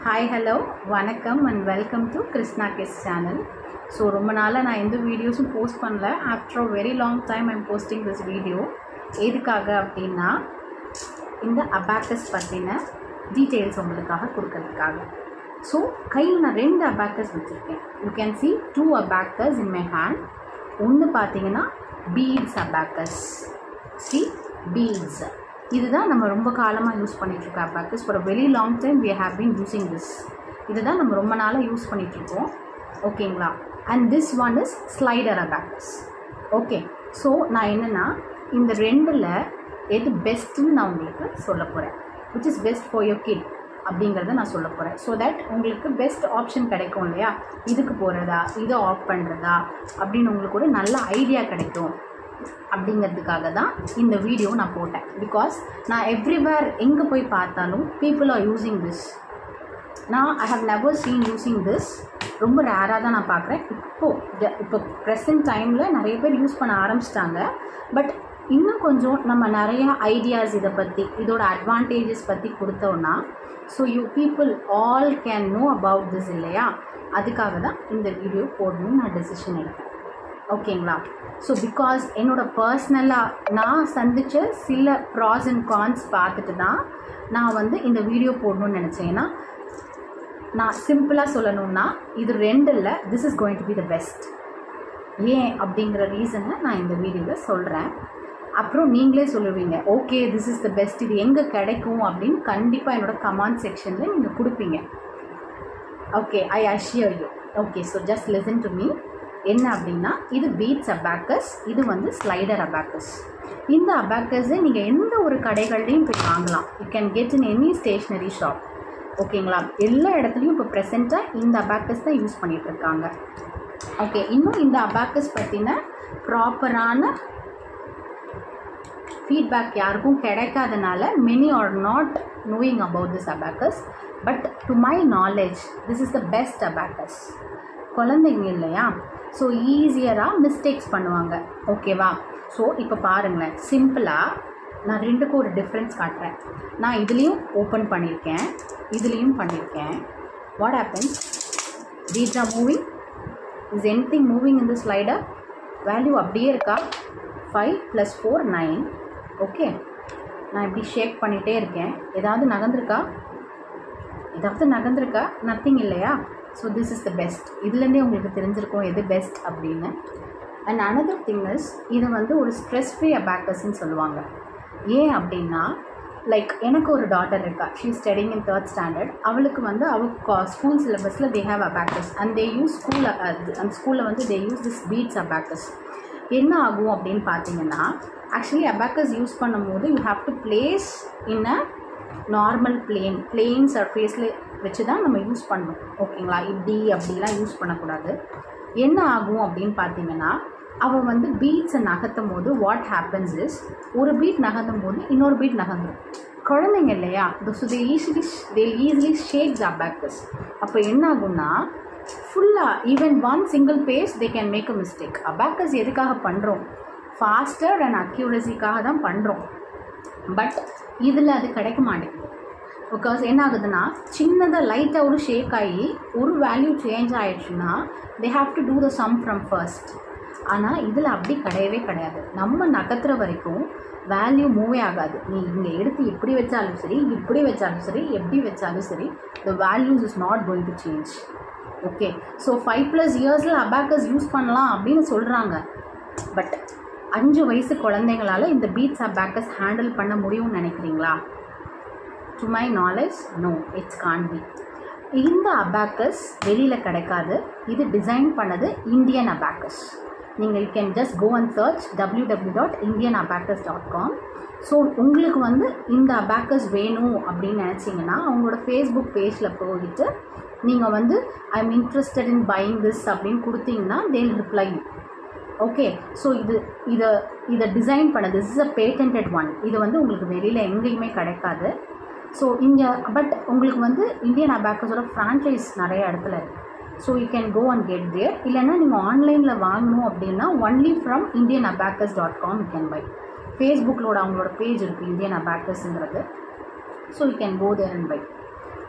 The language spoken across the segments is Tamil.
ஹாய் ஹலோ வணக்கம் and welcome to Krishna kids channel so ரொம்ப நாளாக நான் எந்த வீடியோஸும் போஸ்ட் பண்ணல after a very long time I'm posting this video எதுக்காக அப்படின்னா இந்த அபாக்கஸ் பற்றின டீட்டெயில்ஸ் உங்களுக்காக கொடுக்கறதுக்காக ஸோ கையில் நான் ரெண்டு அபாக்கஸ் வச்சுருக்கேன் you can see two abacus in my hand ஒன்று பார்த்தீங்கன்னா பீட்ஸ் அபாக்கஸ் சி பீட்ஸ் இதுதான் நம்ம ரொம்ப காலமாக யூஸ் பண்ணிட்டு இருக்க abacus for very long time we have been using this இதுதான் நம்ம ரொம்ப நாளாக யூஸ் பண்ணிட்டு இருக்கோம் ஓகேங்களா and this one is slider abacus okay so நான் என்னென்னா இந்த ரெண்டில் எது பெஸ்ட்டுன்னு நான் உங்களுக்கு சொல்ல போகிறேன் which is best for your kid அப்படிங்கிறத நான் சொல்ல போகிறேன் ஸோ தட் உங்களுக்கு பெஸ்ட் ஆப்ஷன் கிடைக்கும் இல்லையா இதுக்கு போகிறதா இதை ஆஃப் பண்ணுறதா அப்படின்னு உங்களுக்கு ஒரு நல்ல ஐடியா கிடைக்கும் அப்படிங்கிறதுக்காக தான் இந்த வீடியோ நான் போட்டேன் பிகாஸ் நான் எவ்ரிவேர் எங்கே போய் பார்த்தாலும் பீப்புள் ஆர் யூஸிங் திஸ் நான் I have never seen using this ரொம்ப ரேராக தான் நான் பார்க்குறேன் இப்போது இப்போ ப்ரெசன்ட் டைமில் நிறைய பேர் யூஸ் பண்ண ஆரம்பிச்சிட்டாங்க பட் இன்னும் கொஞ்சம் நம்ம நிறைய ஐடியாஸ் இதை பற்றி இதோட அட்வான்டேஜஸ் பற்றி கொடுத்தோன்னா so you people all can know about this இல்லையா அதுக்காக தான் இந்த வீடியோ போடணும்னு நான் டெசிஷன் எடுத்தேன் ஓகேங்களா ஸோ பிகாஸ் என்னோட பர்சனலாக நான் சந்தித்த சில ப்ராஸ் அண்ட் கான்ஸ் பார்த்துட்டு தான் நான் வந்து இந்த வீடியோ போடணும்னு நினச்சேன் ஏன்னா நான் சிம்பிளாக சொல்லணும்னா இது ரெண்டில் this is going to be the best ஏன் அப்படிங்கிற ரீசனை நான் இந்த வீடியோவில் சொல்கிறேன் அப்புறம் நீங்களே சொல்லுவீங்க okay this is the best இது எங்கே கிடைக்கும் அப்படின்னு கண்டிப்பாக என்னோட கமெண்ட் செக்ஷனில் நீங்கள் கொடுப்பீங்க okay I assure you okay so just listen to me என்ன அப்படின்னா இது பீட்ஸ் அபாக்கஸ் இது வந்து ஸ்லைடர் அபாக்கஸ் இந்த அபாக்கஸை நீங்கள் எந்த ஒரு கடைகள்லையும் போய் வாங்கலாம் you can get in any stationery shop ஓகேங்களா எல்லா இடத்துலையும் இப்போ ப்ரெசென்ட்டாக இந்த அபாக்கஸ் தான் யூஸ் பண்ணிகிட்டு இருக்காங்க ஓகே இன்னும் இந்த அபாக்கஸ் பற்றின ப்ராப்பரான ஃபீட்பேக் யாருக்கும் கிடைக்காதனால many are not knowing about this abacus but to my knowledge this is the best abacus குழந்தைங்க இல்லையா ஸோ ஈஸியராக மிஸ்டேக்ஸ் பண்ணுவாங்க ஓகேவா ஸோ இப்போ பாருங்களேன் சிம்பிளாக நான் ரெண்டுக்கும் ஒரு டிஃப்ரென்ஸ் காட்டுறேன் நான் இதுலேயும் ஓப்பன் பண்ணியிருக்கேன் இதுலேயும் பண்ணியிருக்கேன் what happens these are moving is anything moving இந்த ஸ்லைடர் வேல்யூ அப்படியே இருக்கா five plus four nine okay நான் இப்படி ஷேக் பண்ணிகிட்டே இருக்கேன் ஏதாவது நகர்ந்துருக்கா ஏதாவது நகர்ந்துருக்கா நத்திங் இல்லையா so this is the best இதுலேருந்தே உங்களுக்கு தெரிஞ்சிருக்கும் எது பெஸ்ட் அப்படின்னு அண்ட் அனதர் திங் இஸ் இது வந்து ஒரு ஸ்ட்ரெஸ் ஃப்ரீ அபேக்கஸ்ன்னு சொல்லுவாங்க ஏன் அப்படின்னா லைக் எனக்கு ஒரு டாட்டர் இருக்கா she studying in third standard அவளுக்கு வந்து அவள் ஸ்கூல் சிலபஸில் they have abacus and they use school அந்த ஸ்கூலில் வந்து they use this beads abacus என்ன ஆகும் அப்படின்னு பார்த்தீங்கன்னா ஆக்சுவலி அபேக்கஸ் யூஸ் பண்ணும்போது you have to place in a normal plain plain சர்ஃபேஸில் வச்சு தான் நம்ம யூஸ் பண்ணணும் ஓகேங்களா இப்படி அப்படிலாம் யூஸ் பண்ணக்கூடாது என்ன ஆகும் அப்படின்னு பார்த்தீங்கன்னா அவள் வந்து பீட்ஸை நகர்த்தும் போது வாட் ஹேப்பன்ஸ் இஸ் ஒரு பீட் நகர்த்தும் போது இன்னொரு பீட் நகர்ந்துடும் குழந்தைங்க இல்லையா so they easily they easily shakes abacus அப்போ என்ன ஆகும்னா ஃபுல்லாக even one single base they can make a mistake abacus எதுக்காக பண்ணுறோம் ஃபாஸ்டர் அண்ட் அக்யூரஸிக்காக தான் பண்ணுறோம் பட் இதில் அது கிடைக்க மாட்டேங்குது பிகாஸ் என்ன ஆகுதுன்னா சின்னதாக லைட்டாக ஒரு ஷேக் ஆகி ஒரு வேல்யூ சேஞ்ச் ஆயிடுச்சுன்னா they have to do the sum from first ஆனால் இதில் அப்படி கிடையவே கிடையாது நம்ம நகர்த்துற வரைக்கும் வேல்யூ மூவே ஆகாது நீ இங்கே எடுத்து இப்படி வச்சாலும் சரி இப்படி வச்சாலும் சரி எப்படி வச்சாலும் சரி the values is not going to change okay so five plus இயர்ஸில் அபாக்கஸ் யூஸ் பண்ணலாம் அப்படின்னு சொல்கிறாங்க பட் அஞ்சு வயசு குழந்தைங்களால் இந்த பீட்ஸ் அபாக்கஸ் ஹேண்டில் பண்ண முடியும்னு நினைக்கிறீங்களா to my knowledge no it's can't be இந்த அபாக்கஸ் வெளியில் கிடைக்காது இது டிசைன் பண்ணது இந்தியன் அபாக்கஸ் நீங்கள் you can just go and search W W dot Indian Abacus dot com so உங்களுக்கு வந்து இந்த அபாக்கஸ் வேணும் அப்படின்னு நினச்சிங்கன்னா அவங்களோட ஃபேஸ்புக் பேஜில் போயிட்டு நீங்கள் வந்து I am interested in buying this அப்படின்னு கொடுத்தீங்கன்னா தேல் ரிப்ளை ஓகே ஸோ இது இதை இதை டிசைன் பண்ண this is a patented one இது வந்து உங்களுக்கு வெளியில் எங்கேயுமே கிடைக்காது ஸோ இங்கே பட் உங்களுக்கு வந்து இந்தியன் அபாக்கஸோட ஃப்ரான்ச்சைஸ் நிறைய இடத்துல இருக்குது so you can go and get there இல்லைன்னா நீங்கள் ஆன்லைனில் வாங்கணும் அப்படின்னா only from Indian Abacus dot com you can buy ஃபேஸ்புக்கிலோட அவங்களோட பேஜ் இருக்குது இந்தியன் அபாக்கஸ்ங்கிறது so you can go there and buy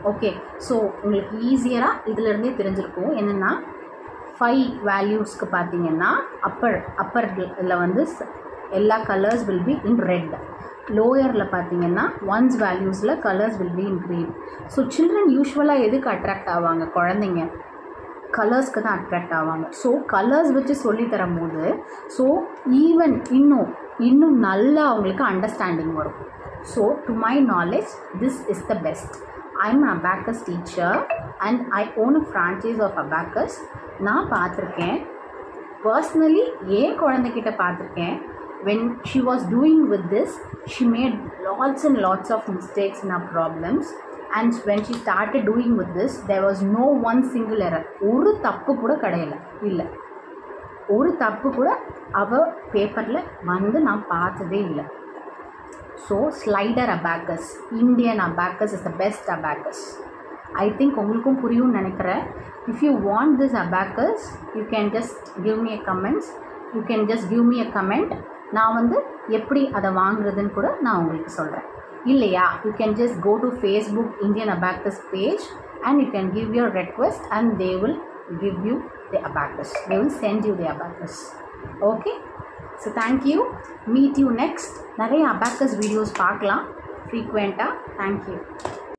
okay so உங்களுக்கு ஈஸியராக இதிலேருந்தே தெரிஞ்சிருக்கும் என்னென்னா ஃபைவ் வேல்யூஸ்க்கு பார்த்தீங்கன்னா அப்பர் அப்பர் இதில் வந்து ச- எல்லா colours will be in red லோயரில் பார்த்தீங்கன்னா ஒன்ஸ் வேல்யூஸில் colours will be in green so children யூஸ்வலாக எதுக்கு அட்ராக்ட் ஆவாங்க குழந்தைங்க கலர்ஸ்க்கு தான் அட்ராக்ட் ஆவாங்க ஸோ கலர்ஸ் வச்சு சொல்லி தரும்போது ஸோ ஈவன் இன்னும் இன்னும் நல்லா அவங்களுக்கு அண்டர்ஸ்டாண்டிங் வரும் so to my knowledge this is the best I am abacus teacher and I own a franchise of abacus நான் பார்த்துருக்கேன் பர்சனலி ஏன் குழந்தைகிட்ட பார்த்துருக்கேன் when she was doing with this she made lots and lots of mistakes in her problems and when she started doing with this there was no one single error ஒரு தப்பு கூட கிடையல இல்லை ஒரு தப்பு கூட அவ பேப்பரில் வந்து நான் பார்த்ததே இல்லை so slider abacus Indian Abacus is the best abacus I think உங்களுக்கும் புரியும்னு நினைக்கிறேன் if you want this abacus you can just give me a comments you can just give me a comment நான் வந்து எப்படி அதை வாங்குறதுன்னு கூட நான் உங்களுக்கு சொல்கிறேன் இல்லையா you can just go to Facebook Indian Abacus page and you can give your request and they will give you the abacus they will send you the abacus okay so thank you meet you next நிறைய abacus videos பார்க்கலாம் frequent thank you